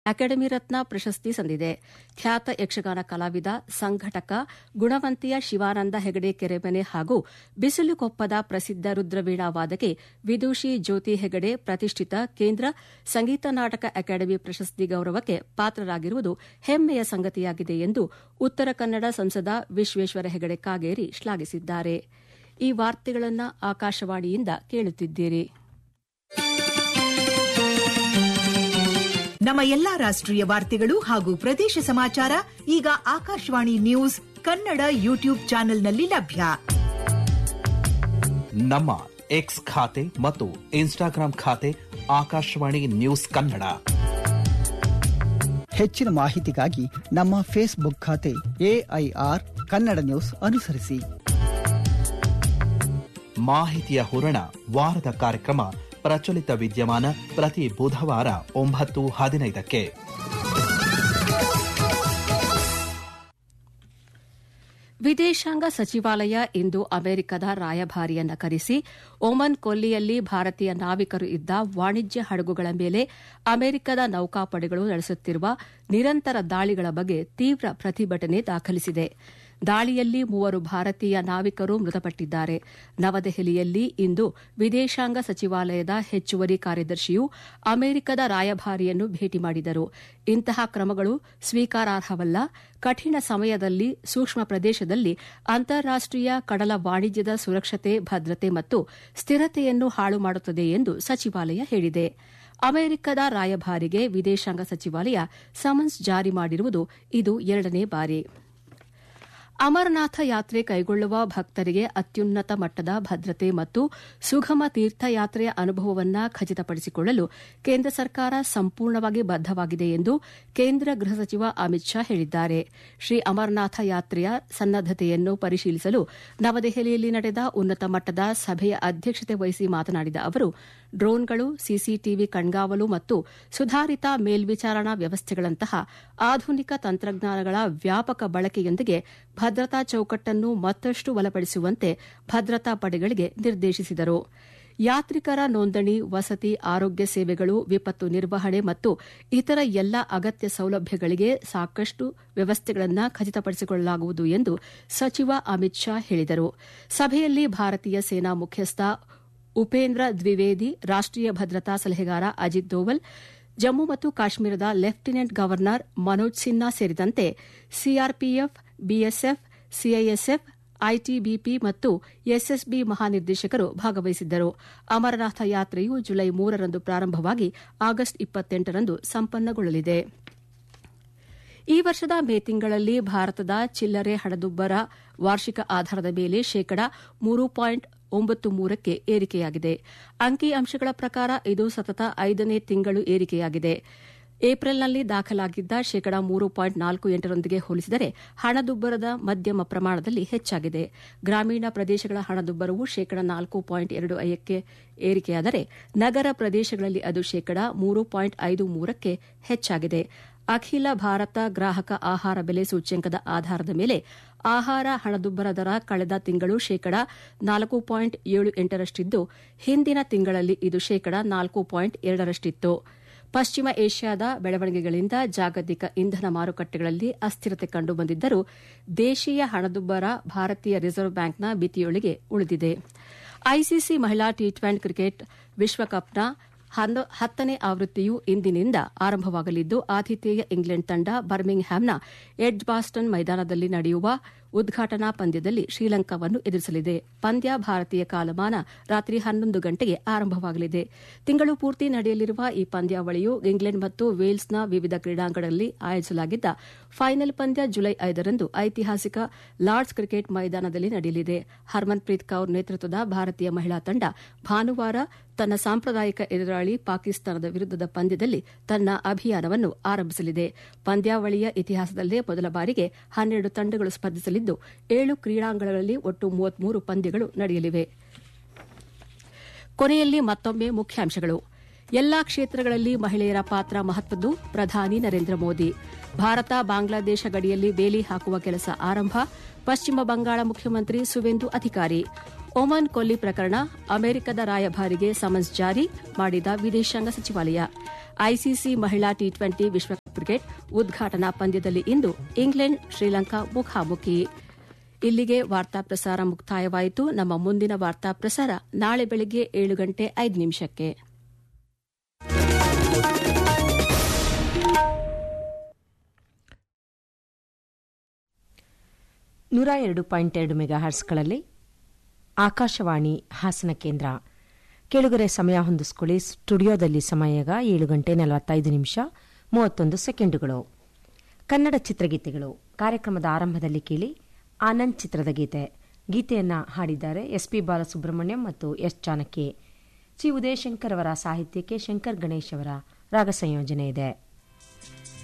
academy ರತ್ನ ಪ್ರಶಸ್ತಿ ಸಂದಿದೆ ಖ್ಯಾತ ಯಕ್ಷಗಾನ ಕಲಾವಿದ ಸಂಘಟಕ ಗುಣವಂತಿಯ ಶಿವಾನಂದ ಹೆಗಡೆ ಕೆರೆಮನೆ ಹಾಗೂ ಬಿಸಿಲುಕೊಪ್ಪದ ಪ್ರಸಿದ್ದ ರುದ್ರವೀಣಾ ವಾದಕಿ ವಿದೂಷಿ ಜ್ಯೋತಿ ಹೆಗಡೆ ಪ್ರತಿಷ್ಠಿತ ಕೇಂದ್ರ ಸಂಗೀತ ನಾಟಕ ಅಕಾಡೆಮಿ ಪ್ರಶಸ್ತಿ ಗೌರವಕ್ಕೆ ಪಾತ್ರರಾಗಿರುವುದು ಹೆಮ್ಮೆಯ ಸಂಗತಿಯಾಗಿದೆ ಎಂದು ಉತ್ತರ ಕನ್ನಡ ಸಂಸದ ವಿಶ್ವೇಶ್ವರ ಹೆಗಡೆ ಕಾಗೇರಿ ಶ್ಲಾಘಿಸಿದ್ದಾರೆ ಈ ವಾರ್ತೆಗಳನ್ನು ಆಕಾಶವಾಣಿಯಿಂದ ಕೇಳುತ್ತಿದ್ದೀರಿ ನಮ್ಮ ಎಲ್ಲಾ ರಾಷ್ಟ್ರೀಯ ವಾರ್ತೆಗಳು ಹಾಗೂ ಪ್ರದೇಶ ಸಮಾಚಾರ ಈಗ ಆಕಾಶವಾಣಿ ನ್ಯೂಸ್ ಕನ್ನಡ ಯೂಟ್ಯೂಬ್ ಚಾನೆಲ್ನಲ್ಲಿ ಲಭ್ಯ ನಮ್ಮ ಎಕ್ಸ್ ಖಾತೆ ಮತ್ತು ಇನ್ಸ್ಟಾಗ್ರಾಂ ಖಾತೆ ಆಕಾಶವಾಣಿ ನ್ಯೂಸ್ ಕನ್ನಡ ಹೆಚ್ಚಿನ ಮಾಹಿತಿಗಾಗಿ ನಮ್ಮ ಫೇಸ್ಬುಕ್ ಖಾತೆ ಎಐಆರ್ ಕನ್ನಡ ನ್ಯೂಸ್ ಅನುಸರಿಸಿ ಮಾಹಿತಿಯ ಹೂರಣ ವಾರದ ಕಾರ್ಯಕ್ರಮ ಪ್ರಚಲಿತ ವಿದ್ಯಮಾನ ಪ್ರತಿ ಬುಧವಾರ ಒಂಬತ್ತು ಹದಿನೈದಕ್ಕೆ ವಿದೇಶಾಂಗ ಸಚಿವಾಲಯ ಇಂದು ಅಮೆರಿಕದ ರಾಯಭಾರಿಯನ್ನ ಕರೆಸಿ ಒಮನ್ ಕೊಲ್ಲಿಯಲ್ಲಿ ಭಾರತೀಯ ನಾವಿಕರು ಇದ್ದ ವಾಣಿಜ್ಯ ಹಡಗುಗಳ ಮೇಲೆ ಅಮೆರಿಕದ ನೌಕಾಪಡೆಗಳು ನಡೆಸುತ್ತಿರುವ ನಿರಂತರ ದಾಳಿಗಳ ಬಗ್ಗೆ ತೀವ್ರ ಪ್ರತಿಭಟನೆ ದಾಖಲಿಸಿದೆ ದಾಳಿಯಲ್ಲಿ ಮೂವರು ಭಾರತೀಯ ನಾವಿಕರು ಮೃತಪಟ್ಟಿದ್ದಾರೆ ನವದೆಹಲಿಯಲ್ಲಿ ಇಂದು ವಿದೇಶಾಂಗ ಸಚಿವಾಲಯದ ಹೆಚ್ಚುವರಿ ಕಾರ್ಯದರ್ಶಿಯು ಅಮೆರಿಕದ ರಾಯಭಾರಿಯನ್ನು ಭೇಟಿ ಮಾಡಿದರು ಇಂತಹ ಕ್ರಮಗಳು ಸ್ವೀಕಾರಾರ್ಹವಲ್ಲ ಕಠಿಣ ಸಮಯದಲ್ಲಿ ಸೂಕ್ಷ್ಮ ಪ್ರದೇಶದಲ್ಲಿ ಅಂತಾರಾಷ್ಟೀಯ ಕಡಲ ವಾಣಿಜ್ಯದ ಸುರಕ್ಷತೆ ಭದ್ರತೆ ಮತ್ತು ಸ್ಥಿರತೆಯನ್ನು ಹಾಳು ಮಾಡುತ್ತದೆ ಎಂದು ಸಚಿವಾಲಯ ಹೇಳಿದೆ ಅಮೆರಿಕದ ರಾಯಭಾರಿಗೆ ವಿದೇಶಾಂಗ ಸಚಿವಾಲಯ ಸಮನ್ಸ್ ಜಾರಿ ಮಾಡಿರುವುದು ಇದು ಎರಡನೇ ಬಾರಿ ಅಮರನಾಥ ಯಾತ್ರೆ ಕೈಗೊಳ್ಳುವ ಭಕ್ತರಿಗೆ ಅತ್ಯುನ್ನತ ಮಟ್ಟದ ಭದ್ರತೆ ಮತ್ತು ಸುಗಮ ತೀರ್ಥಯಾತ್ರೆಯ ಅನುಭವವನ್ನು ಖಚಿತಪಡಿಸಿಕೊಳ್ಳಲು ಕೇಂದ್ರ ಸರ್ಕಾರ ಸಂಪೂರ್ಣವಾಗಿ ಬದ್ದವಾಗಿದೆ ಎಂದು ಕೇಂದ್ರ ಗೃಹ ಸಚಿವ ಅಮಿತ್ ಶಾ ಹೇಳಿದ್ದಾರೆ ಶ್ರೀ ಅಮರನಾಥ ಯಾತ್ರೆಯ ಸನ್ನದ್ದತೆಯನ್ನು ಪರಿಶೀಲಿಸಲು ನವದೆಹಲಿಯಲ್ಲಿ ನಡೆದ ಉನ್ನತ ಮಟ್ಟದ ಸಭೆಯ ಅಧ್ಯಕ್ಷತೆ ವಹಿಸಿ ಮಾತನಾಡಿದ ಅವರು ಡ್ರೋನ್ಗಳು ಸಿಸಿಟಿವಿ ಕಣ್ಗಾವಲು ಮತ್ತು ಸುಧಾರಿತ ಮೇಲ್ವಿಚಾರಣಾ ವ್ಯವಸ್ಥೆಗಳಂತಹ ಆಧುನಿಕ ತಂತ್ರಜ್ಞಾನಗಳ ವ್ಯಾಪಕ ಬಳಕೆಯೊಂದಿಗೆ ಭದ್ರತಾ ಚೌಕಟ್ಟನ್ನು ಮತ್ತಷ್ಟು ಬಲಪಡಿಸುವಂತೆ ಭದ್ರತಾ ಪಡೆಗಳಿಗೆ ನಿರ್ದೇಶಿಸಿದರು ಯಾತ್ರಿಕರ ನೋಂದಣಿ ವಸತಿ ಆರೋಗ್ಯ ಸೇವೆಗಳು ವಿಪತ್ತು ನಿರ್ವಹಣೆ ಮತ್ತು ಇತರ ಎಲ್ಲ ಅಗತ್ಯ ಸೌಲಭ್ಯಗಳಿಗೆ ಸಾಕಷ್ಟು ವ್ಯವಸ್ಥೆಗಳನ್ನು ಖಚಿತಪಡಿಸಿಕೊಳ್ಳಲಾಗುವುದು ಎಂದು ಸಚಿವ ಅಮಿತ್ ಶಾ ಹೇಳಿದರು ಸಭೆಯಲ್ಲಿ ಭಾರತೀಯ ಸೇನಾ ಮುಖ್ಯಸ್ಥ ಉಪೇಂದ್ರ ದ್ವಿವೇದಿ ರಾಷ್ಟೀಯ ಭದ್ರತಾ ಸಲಹೆಗಾರ ಅಜಿತ್ ದೋವಲ್ ಜಮ್ಮು ಮತ್ತು ಕಾಶ್ಮೀರದ ಲೆಫ್ಟಿನೆಂಟ್ ಗವರ್ನರ್ ಮನೋಜ್ ಸಿನ್ಹಾ ಸೇರಿದಂತೆ ಸಿಆರ್ಪಿಎಫ್ ಬಿಎಸ್ಎಫ್ ಸಿಐಎಸ್ಎಫ್ ಐಟಿಬಿಪಿ ಮತ್ತು ಎಸ್ಎಸ್ಬಿ ಮಹಾನಿರ್ದೇಶಕರು ಭಾಗವಹಿಸಿದ್ದರು ಅಮರನಾಥ ಯಾತ್ರೆಯು ಜುಲೈ ಮೂರರಂದು ಪ್ರಾರಂಭವಾಗಿ ಆಗಸ್ಟ್ ಇಪ್ಪತ್ತೆಂಟರಂದು ಸಂಪನ್ನಗೊಳ್ಳಲಿದೆ ಈ ವರ್ಷದ ಮೇ ತಿಂಗಳಲ್ಲಿ ಭಾರತದ ಚಿಲ್ಲರೆ ಹಣದುಬ್ಬರ ವಾರ್ಷಿಕ ಆಧಾರದ ಮೇಲೆ ಶೇಕಡಾ ಮೂರು ಪಾಯಿಂಟ್ ಒಂಬತ್ತು ಮೂರಕ್ಕೆ ಏರಿಕೆಯಾಗಿದೆ ಅಂಕಿ ಅಂಶಗಳ ಪ್ರಕಾರ ಇದು ಸತತ ಐದನೇ ತಿಂಗಳು ಏರಿಕೆಯಾಗಿದೆ ಏಪ್ರಿಲ್ನಲ್ಲಿ ದಾಖಲಾಗಿದ್ದ ಶೇಕಡಾ ಮೂರು ಪಾಯಿಂಟ್ ನಾಲ್ಕು ಎಂಟರೊಂದಿಗೆ ಹೋಲಿಸಿದರೆ ಹಣದುಬ್ಬರದ ಮಧ್ಯಮ ಪ್ರಮಾಣದಲ್ಲಿ ಹೆಚ್ಚಾಗಿದೆ ಗ್ರಾಮೀಣ ಪ್ರದೇಶಗಳ ಹಣದುಬ್ಬರವು ಶೇಕಡಾ ನಾಲ್ಕು ಪಾಯಿಂಟ್ ಎರಡು ಐದಕ್ಕೆ ಏರಿಕೆಯಾದರೆ ನಗರ ಪ್ರದೇಶಗಳಲ್ಲಿ ಅದು ಶೇಕಡಾ ಮೂರು ಪಾಯಿಂಟ್ ಐದು ಮೂರಕ್ಕೆ ಹೆಚ್ಚಾಗಿದೆ ಅಖಿಲ ಭಾರತ ಗ್ರಾಹಕ ಆಹಾರ ಬೆಲೆ ಸೂಚ್ಯಂಕದ ಆಧಾರದ ಮೇಲೆ ಆಹಾರ ಹಣದುಬ್ಬರ ದರ ಕಳೆದ ತಿಂಗಳು ಶೇಕಡಾ ನಾಲ್ಕು ಪಾಯಿಂಟ್ ಏಳು ಎಂಟರಷ್ಟಿದ್ದು ಹಿಂದಿನ ತಿಂಗಳಲ್ಲಿ ಇದು ಶೇಕಡಾ ನಾಲ್ಕು ಪಾಯಿಂಟ್ ಎರಡರಷ್ಟಿತ್ತು ಪಶ್ಚಿಮ ಏಷ್ಯಾದ ಬೆಳವಣಿಗೆಗಳಿಂದ ಜಾಗತಿಕ ಇಂಧನ ಮಾರುಕಟ್ಟೆಗಳಲ್ಲಿ ಅಸ್ಥಿರತೆ ಕಂಡುಬಂದಿದ್ದರೂ ದೇಶೀಯ ಹಣದುಬ್ಬರ ಭಾರತೀಯ ರಿಸರ್ವ್ ಬ್ಯಾಂಕ್ನ ಮಿತಿಯೊಳಗೆ ಉಳಿದಿದೆ ಐಸಿಸಿ ಮಹಿಳಾ ಟಿ ಟ್ವೆಂಟಿ ಕ್ರಿಕೆಟ್ ವಿಶ್ವಕಪ್ನ ಹತ್ತನೇ ಆವೃತ್ತಿಯು ಇಂದಿನಿಂದ ಆರಂಭವಾಗಲಿದ್ದು ಆತಿಥೇಯ ಇಂಗ್ಲೆಂಡ್ ತಂಡ ಬರ್ಮಿಂಗ್ ಹ್ಯಾಮ್ನ ಎಡ್ಜ್ ಬಾಸ್ಟನ್ ಮೈದಾನದಲ್ಲಿ ನಡೆಯುವ ಉದ್ಘಾಟನಾ ಪಂದ್ಯದಲ್ಲಿ ಶ್ರೀಲಂಕಾವನ್ನು ಎದುರಿಸಲಿದೆ ಪಂದ್ಯ ಭಾರತೀಯ ಕಾಲಮಾನ ರಾತ್ರಿ ಹನ್ನೊಂದು ಗಂಟೆಗೆ ಆರಂಭವಾಗಲಿದೆ ತಿಂಗಳು ಪೂರ್ತಿ ನಡೆಯಲಿರುವ ಈ ಪಂದ್ಯಾವಳಿಯು ಇಂಗ್ಲೆಂಡ್ ಮತ್ತು ವೇಲ್ಸ್ನ ವಿವಿಧ ಕ್ರೀಡಾಂಗಣಗಳಲ್ಲಿ ಆಯೋಜಿಸಲಾಗಿದ್ದ ಫೈನಲ್ ಪಂದ್ಯ ಜುಲೈ ಐದರಂದು ಐತಿಹಾಸಿಕ ಲಾರ್ಡ್ಸ್ ಕ್ರಿಕೆಟ್ ಮೈದಾನದಲ್ಲಿ ನಡೆಯಲಿದೆ ಹರ್ಮನ್ಪ್ರೀತ್ ಕೌರ್ ನೇತೃತ್ವದ ಭಾರತೀಯ ಮಹಿಳಾ ತಂಡ ಭಾನುವಾರ ತನ್ನ ಸಾಂಪ್ರದಾಯಿಕ ಎದುರಾಳಿ ಪಾಕಿಸ್ತಾನದ ವಿರುದ್ದದ ಪಂದ್ಯದಲ್ಲಿ ತನ್ನ ಅಭಿಯಾನವನ್ನು ಆರಂಭಿಸಲಿದೆ ಪಂದ್ಯಾವಳಿಯ ಇತಿಹಾಸದಲ್ಲೇ ಮೊದಲ ಬಾರಿಗೆ ಹನ್ನೆರಡು ತಂಡಗಳು ಸ್ಪರ್ಧಿಸಲಿದ್ದು ಏಳು ಕ್ರೀಡಾಂಗಣಗಳಲ್ಲಿ ಒಟ್ಟು ಮೂವತ್ಮೂರು ಪಂದ್ಯಗಳು ನಡೆಯಲಿವೆ ಕೊನೆಯಲ್ಲಿ ಮತ್ತೊಮ್ಮೆ ಮುಖ್ಯಾಂಶಗಳು ಎಲ್ಲಾ ಕ್ಷೇತ್ರಗಳಲ್ಲಿ ಮಹಿಳೆಯರ ಪಾತ್ರ ಮಹತ್ವದ್ದು ಪ್ರಧಾನಿ ನರೇಂದ್ರ ಮೋದಿ ಭಾರತ ಬಾಂಗ್ಲಾದೇಶ ಗಡಿಯಲ್ಲಿ ಬೇಲಿ ಹಾಕುವ ಕೆಲಸ ಆರಂಭ ಪಶ್ಚಿಮ ಬಂಗಾಳ ಮುಖ್ಯಮಂತ್ರಿ ಸುವೆಂದು ಅಧಿಕಾರಿ ಒಮಾನ್ ಕೊಲ್ಲಿ ಪ್ರಕರಣ ಅಮೆರಿಕದ ರಾಯಭಾರಿಗೆ ಸಮನ್ಸ್ ಜಾರಿ ಮಾಡಿದ ವಿದೇಶಾಂಗ ಸಚಿವಾಲಯ ಐಸಿಸಿ ಮಹಿಳಾ ಟಿ ಟ್ವೆಂಟಿ ವಿಶ್ವಕಪ್ ಕ್ರಿಕೆಟ್ ಉದ್ಘಾಟನಾ ಪಂದ್ಯದಲ್ಲಿ ಇಂದು ಇಂಗ್ಲೆಂಡ್ ಶ್ರೀಲಂಕಾ ಮುಖಾಮುಖಿ ಇಲ್ಲಿಗೆ ವಾರ್ತಾ ಪ್ರಸಾರ ಮುಕ್ತಾಯವಾಯಿತು ನಮ್ಮ ಮುಂದಿನ ವಾರ್ತಾ ಪ್ರಸಾರ ನಾಳೆ ಬೆಳಗ್ಗೆ ಏಳು ಗಂಟೆ ಐದು ನಿಮಿಷಕ್ಕೆ ನೂರ ಎರಡು ಪಾಯಿಂಟ್ ಎರಡು ಮೆಗಾ ಹರ್ಸ್ಗಳಲ್ಲಿ ಆಕಾಶವಾಣಿ ಹಾಸನ ಕೇಂದ್ರ ಕೆಳಗರೆ ಸಮಯ ಹೊಂದಿಸ್ಕೊಳ್ಳಿ ಸ್ಟುಡಿಯೋದಲ್ಲಿ ಸಮಯಗ ಏಳು ಗಂಟೆ ನಲವತ್ತೈದು ನಿಮಿಷ ಮೂವತ್ತೊಂದು ಸೆಕೆಂಡುಗಳು ಕನ್ನಡ ಚಿತ್ರಗೀತೆಗಳು ಕಾರ್ಯಕ್ರಮದ ಆರಂಭದಲ್ಲಿ ಕೇಳಿ ಆನಂದ್ ಚಿತ್ರದ ಗೀತೆ ಗೀತೆಯನ್ನ ಹಾಡಿದ್ದಾರೆ ಎಸ್ಪಿ ಬಾಲಸುಬ್ರಹ್ಮಣ್ಯಂ ಮತ್ತು ಎಸ್ ಚಾಣಕ್ಯ ಚಿ ಉದಯಶಂಕರ್ ಅವರ ಸಾಹಿತ್ಯಕ್ಕೆ ಶಂಕರ್ ಗಣೇಶ್ ಅವರ ರಾಗ ಸಂಯೋಜನೆ ಇದೆ